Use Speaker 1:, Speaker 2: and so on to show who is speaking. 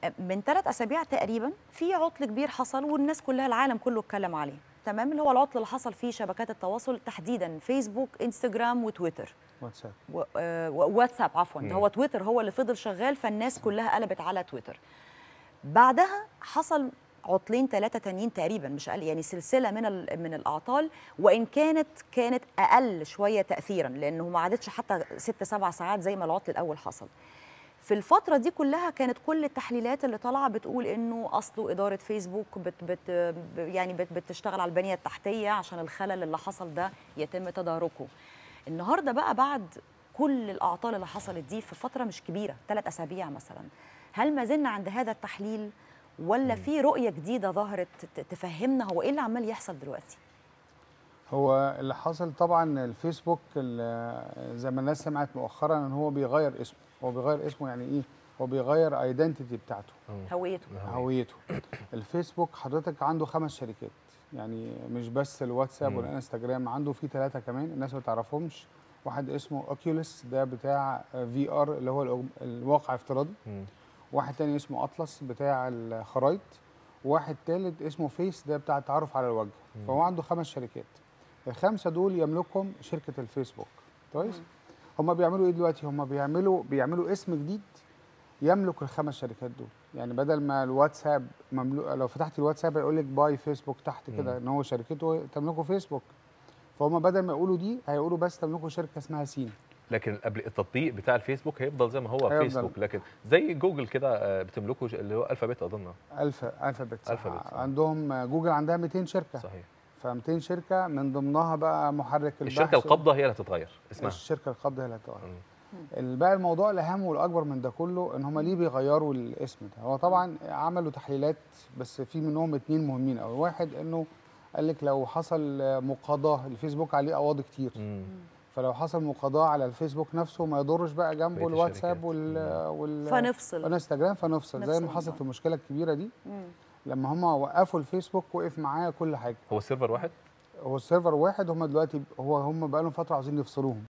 Speaker 1: من ثلاث اسابيع تقريبا في عطل كبير حصل والناس كلها العالم كله اتكلم عليه تمام اللي هو العطل اللي حصل في شبكات التواصل تحديدا فيسبوك انستجرام وتويتر
Speaker 2: واتساب
Speaker 1: و- آه، واتساب عفوا ده
Speaker 3: مم.
Speaker 1: هو تويتر هو اللي فضل شغال فالناس كلها قلبت على تويتر بعدها حصل عطلين ثلاثة تانيين تقريبا مش أقل يعني سلسلة من ال- من الأعطال وإن كانت كانت أقل شوية تأثيرا لأنه ما عادتش حتى ست سبع ساعات زي ما العطل الأول حصل في الفترة دي كلها كانت كل التحليلات اللي طالعة بتقول إنه أصله إدارة فيسبوك بت بت ب- يعني بت بتشتغل على البنية التحتية عشان الخلل اللي حصل ده يتم تداركه النهاردة بقى بعد كل الأعطال اللي حصلت دي في فترة مش كبيرة ثلاث أسابيع مثلا هل ما زلنا عند هذا التحليل ولا في رؤية جديدة ظهرت ت- تفهمنا هو إيه اللي عمال يحصل دلوقتي؟
Speaker 2: هو اللي حصل طبعا الفيسبوك ال- زي ما الناس سمعت مؤخرا ان هو بيغير اسمه هو بيغير اسمه يعني ايه هو بيغير ايدنتيتي بتاعته
Speaker 1: هويته
Speaker 2: هويته الفيسبوك حضرتك عنده خمس شركات يعني مش بس الواتساب
Speaker 3: مم.
Speaker 2: والانستجرام عنده في ثلاثه كمان الناس ما تعرفهمش واحد اسمه اوكيوليس ده بتاع في ار اللي هو الأج- الواقع افتراضي
Speaker 3: مم.
Speaker 2: واحد تاني اسمه اطلس بتاع الخرايط واحد تالت اسمه فيس ده بتاع التعرف على الوجه
Speaker 3: مم.
Speaker 2: فهو عنده خمس شركات الخمسه دول يملكهم شركه الفيسبوك كويس هم بيعملوا ايه دلوقتي هم بيعملوا بيعملوا اسم جديد يملك الخمس شركات دول يعني بدل ما الواتساب مملوك لو فتحت الواتساب هيقول لك باي فيسبوك تحت كده
Speaker 3: مم.
Speaker 2: ان هو شركته تملكه فيسبوك فهم بدل ما يقولوا دي هيقولوا بس تملكوا شركه اسمها سين
Speaker 3: لكن قبل التطبيق بتاع الفيسبوك هيفضل زي ما هو
Speaker 2: هيفضل.
Speaker 3: فيسبوك لكن زي جوجل كده آه، بتملكه ج- اللي هو الفابت اظن
Speaker 2: الفا الفابت صح.
Speaker 3: ألفابت، صح.
Speaker 2: عندهم جوجل عندها 200 شركه
Speaker 3: صحيح
Speaker 2: ف 200 شركه من ضمنها بقى محرك البحث
Speaker 3: الشركه القابضه هي اللي هتتغير اسمها
Speaker 2: الشركه القابضه هي اللي هتغير
Speaker 3: مم.
Speaker 2: بقى الموضوع الاهم والاكبر من ده كله ان هم ليه بيغيروا الاسم ده هو طبعا عملوا تحليلات بس في منهم اتنين مهمين قوي واحد انه قال لك لو حصل مقاضاه الفيسبوك عليه قواضي كتير
Speaker 3: مم.
Speaker 2: فلو حصل مقاضاه على الفيسبوك نفسه ما يضرش بقى جنبه
Speaker 3: بقية
Speaker 2: الواتساب
Speaker 3: الشركات.
Speaker 2: وال وال
Speaker 1: فنفصل
Speaker 2: والانستجرام فنفصل زي
Speaker 1: نفصل
Speaker 2: ما حصلت
Speaker 1: الموضوع.
Speaker 2: في المشكله الكبيره دي
Speaker 1: مم.
Speaker 2: لما هم وقفوا الفيسبوك وقف معاه كل حاجه
Speaker 3: هو السيرفر واحد
Speaker 2: هو السيرفر واحد هم دلوقتي هو هم بقى لهم فتره عاوزين يفصلوهم